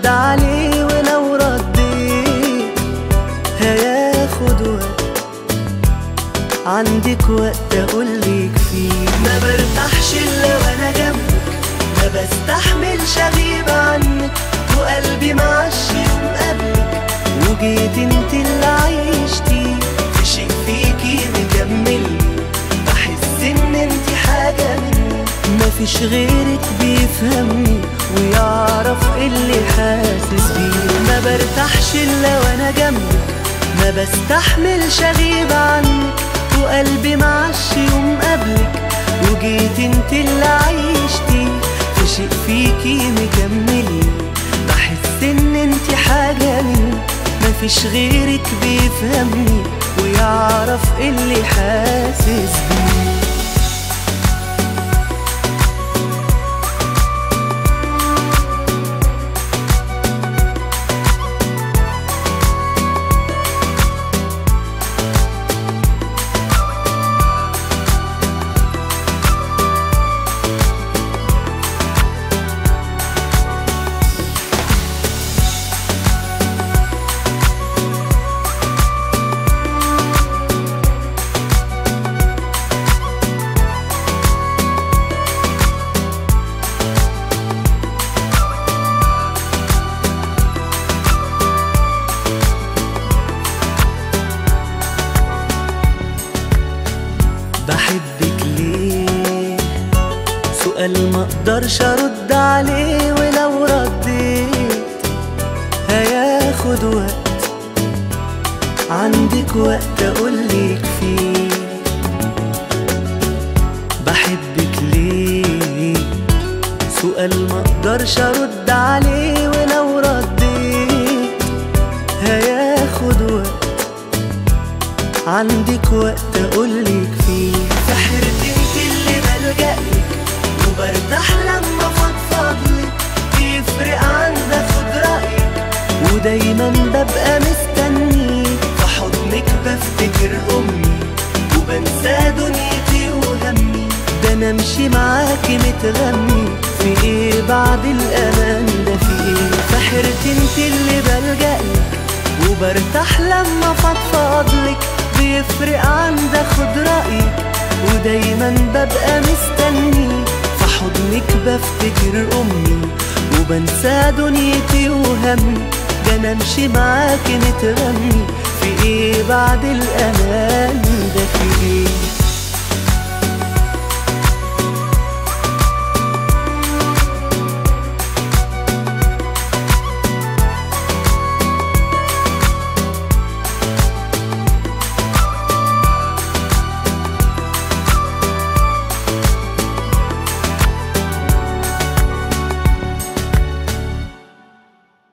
ارد عليه ولو رديت هياخد وقت عندك وقت اقولك فيه ما برتاحش الا وانا جنبك ما بستحملش اغيب عنك وقلبي معش يوم قبلك وجيت انت اللي عيشتي في شيء فيكي مكملني بحس ان انت حاجة مني مفيش غيرك بيفهمني ويعرف اللي حاسس بيه ما برتاحش الا وانا جنبك ما بستحملش اغيب عنك وقلبي معش يوم قبلك وجيت انت اللي عيشتي في شيء فيكي مكملني بحس ان انت حاجة مني مفيش غيرك بيفهمني ويعرف اللي حاسس بيه بحبك ليه سؤال ما اقدرش ارد عليه ولو رديت هياخد وقت عندك وقت اقولك فيه بحبك ليه سؤال ما اقدرش ارد عليه ولو رديت هياخد وقت عندك وقت اقولك فيه سحرت انت اللي بلجألك وبرتاح لما فضفضلك بيفرق عند اخد رأيك ودايما ببقى مستني في حضنك بفتكر امي وبنسى دنيتي وهمي ده انا امشي معاكي متغني في ايه بعد الامان ده في ايه سحرت انت اللي بلجألك وبرتاح لما فضفضلك بيفرق عند اخد رأيك ودايما ببقى مستني في حضنك بفتكر امي وبنسى دنيتي وهمي ده انا امشي معاكي نتغني في ايه بعد الامان ده في ايه